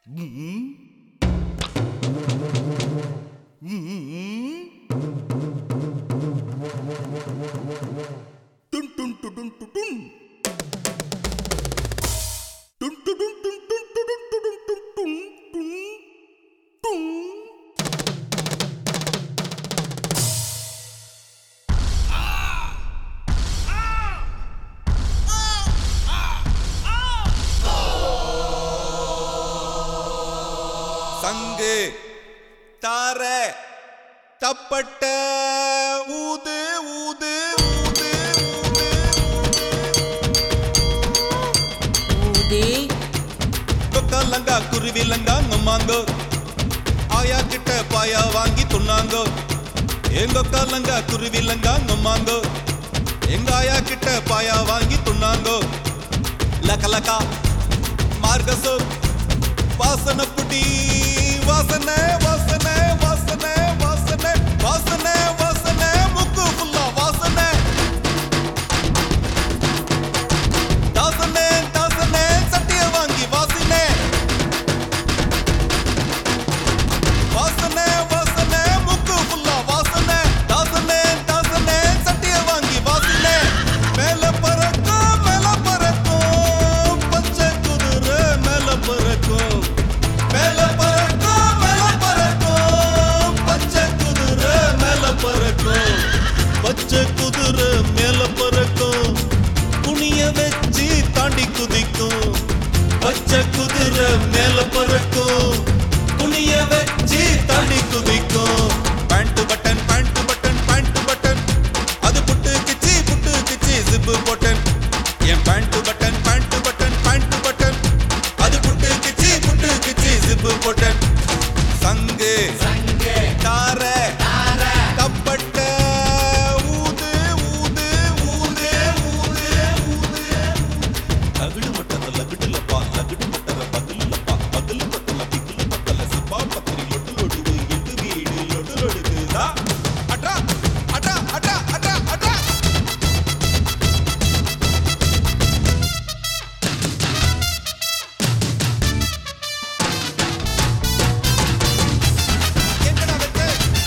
டுன் டுன் டு டுன் டு டுன். டுன் டு டுன் டுன் டுன் டு டுன் டு டுன் டுன் டுன் டுன் டுன். சங்கு தார தப்பட்ட ஊது ஊது ஊது ஊதி கொக்கா லங்கா குருவி லங்கா நம்மாங்கோ ஆயா கிட்ட பாயா வாங்கி துண்ணாங்கோ எங்கொக்கா லங்கா குருவி லங்கா நம்மாங்கோ எங்க ஆயா கிட்ட பாயா வாங்கி துண்ணாங்கோ லக்க லக்கா மார்கசோ வாசனை புடி வாசனை வாசனை வாசனை வாசனை வாசனை வாசனை முக்கு ஃபுல்லா வாசனை தாசனே தாசனே சட்டிய வாங்கி வாசினே வாசனே வாசனே முக்கு ஃபுல்லா வாசனே தாசனே தாசனே சட்டிய வாங்கி வாசினே மேல பறக்கும் மேல பறக்கும் பச்சை குதிரை மேல பறக்கும் மேல பறக்கும் மேல பறக்கும் பச்சை குதிரை மேல பறக்கும் பச்சை குதிரை மேல பறக்கும் குனிய வச்சு தாண்டி குதிக்கும் பச்சை குதிரை மேல பறக்கும் குனிய வச்சு தாண்டி குதிக்கும் pant button pant button pant button அது புட்டு கிச்சி புட்டு கிச்சி ஜிப்பு போட்டன் என் pant button pant button pant button அது புட்டு கிச்சி புட்டு கிச்சி ஜிப்பு போட்டன் சங்கு தார தப்பட்ட ஊது ஊது ஊது ஊது ஊது லகுடு மட்டத லகுடுலப்பா லகுடு மட்டத பகலுலப்பா பகலு பத்தல பிகுலு பத்தல சிப்பா பத்திரி லொட்டு லொடுகு எட்டு வீடு லொட்டு லொடுகுதா அட்ரா அட்ரா அட்ரா அட்ரா அட்ரா எங்கடா வெச்சு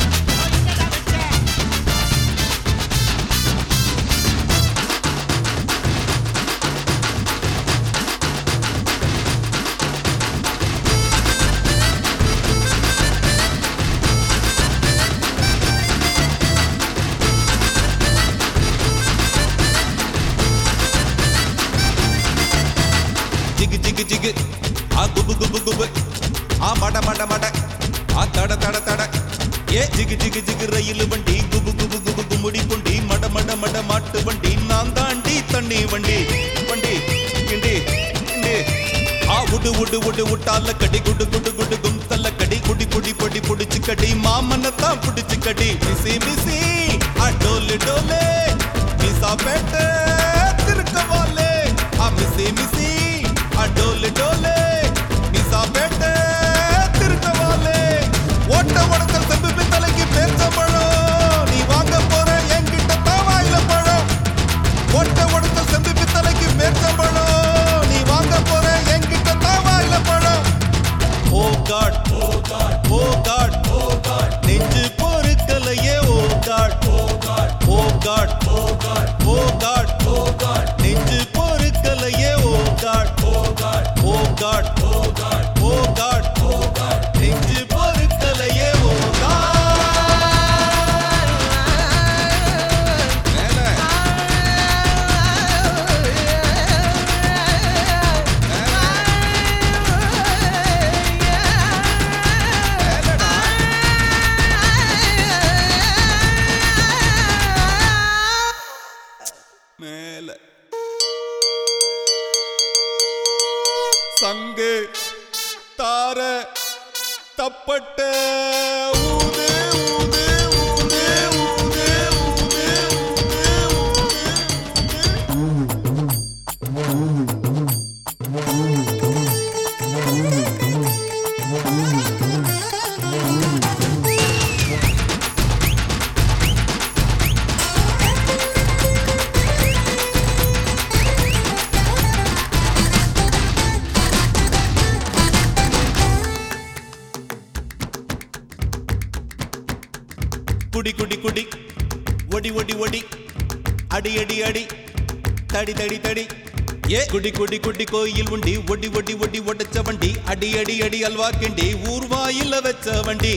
ஜிகு ஜிகு ஜிகு ஆ குபு குபு குபு ஆ மட மட மட ஆ தட தட தட ஏ ஜிகு ஜிகு ஜிகு ரயில் வண்டி குபு குபு குபு குமுடி கொண்டி மட மட மட மாட்டு வண்டி நான் தாண்டி தண்ணி வண்டி வண்டி கிண்டி கிண்டி ஆ உடு உடு உடு உட்டால கடி குடு குடு குடு கும் தல்ல கடி குடி புடி பொடி புடிச்சு கடி மாமனத்தான் புடிச்சு கடி மிசி மிசி ஆ டோலு டோலே மிசா பேட்டை திருக்கவாலே ஆ மிசி மிசி ஆ டோலு டோலே மிசா பேட்டை திருக்கவாலே ஓட்ட உடத்தல் செம்பு பித்தளைக்கு பேச்ச பழம் நீ வாங்க போற என்கிட்ட தான் வாயில பழம் ஓட்ட உடத்தல் செம்பு பித்தளைக்கு பேச்ச பழம் நீ வாங்க போற என்கிட்ட தான் வாயில பழம் oh god oh god oh god oh god நெஞ்சு பொறுக்கலையே oh god oh god oh god oh god oh god oh god நெஞ்சு பொறுக்கலையே oh god oh god oh god oh god oh god oh god நெஞ்சு பொறுக்கலையே oh God மேலே மேலடா மேல சங்கு தார தப்பட்ட ஊது ஊது ஊது ஊது ஊது ஊது ஊது குடி குடி குடி ஒடி ஒடி ஒடி அடி அடி அடி தடி தடி தடி ஏ குடி குடி குடி கோயில் உண்டி ஒடி ஒடி ஒடி ஒடச்ச வண்டி அடி அடி அடி அல்வா கிண்டி ஊர்வாயில வச்ச வண்டி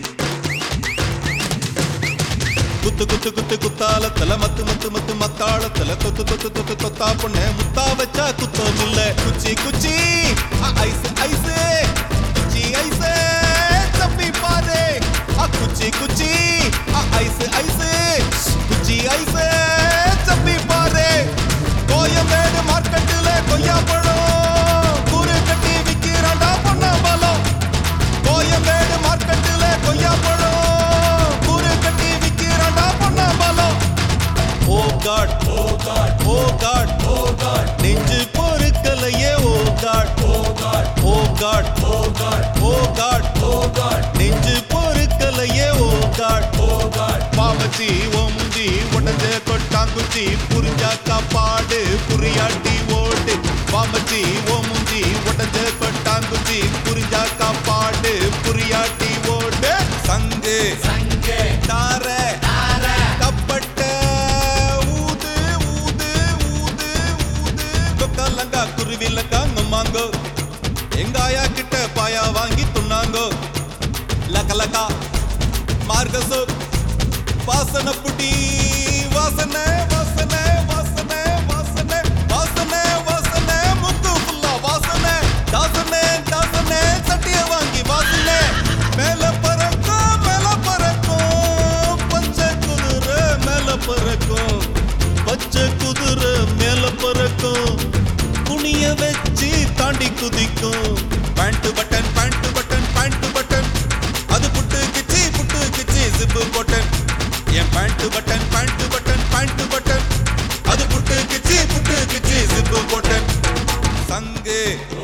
குத்து குத்து குத்து குத்தாலத்துல மத்து மத்து மத்து மத்தாளத்துல தொத்து தொத்து தொத்து தொத்தா பொண்ணு முத்தா வச்சா குத்தம் இல்ல குச்சி குச்சி அ, ஐஸ் ஐஸ் குச்சி ஐஸ் தப்பி பாரு அ, குச்சி குச்சி அ, ஐஸ் ஐஸ் குச்சி ஐஸ் தப்பி பாரு கோயம்பேடு மார்க்கெட்டுல கொய்யா பழம் கூறு கட்டி விக்கிறாண்டா பொண்ணா பலம் கோயம்பேடு மார்க்கெட்டுல கொய்யா பழம் கூறு கட்டி விக்கிறாண்டா பொண்ணா பலம் oh god oh god oh god oh god நெஞ்சு பொறுக்கலையே oh god oh god oh god oh god oh god oh god நெஞ்சு பொறுக்கலையே ஓ காட் ஓ காட் பாவச்சி ஓ முஞ்சி உடஞ்ச கொட்டாங்குச்சி புரிஞ்சா காப்பாடு புரியாட்டி ஓடு பாமச்சி ஓ முஞ்சி உடஞ்ச கொட்டாங்குச்சி புரிஞ்சா காப்பாடு புரியாட்டி ஓடு சங்கு சங்கு தார கப்பட்ட ஊது ஊது ஊது ஊது கொக்கலங்கா குருவிலக்கா நம்மாங்கோ எங்க ஆயா கிட்ட பாயா வாங்கி துண்ணாங்கோ லக்கலக்கா மார்கசோ வாசனை புடி வாசனை வாசனை வாசனை வாசனை வாசனை வாசனை முக்கு ஃபுல்லா வாசனை தாசனே தாசனே சட்டிய வாங்கி வாசனை மேல பறக்கும் மேல பறக்கும் பச்சை குதிரை மேல பறக்கும் பச்சை குதிரை மேல பறக்கும் குனிய வச்சு தாண்டி குதிக்கும் pant button pant button pant button அது புட்டு கிச்சி புட்டு கிச்சி ஜிப்பு போட்டன் என் pant button pant button pant button அது புட்டு கிச்சி புட்டு கிச்சி ஜிப்பு போட்டன் சங்கு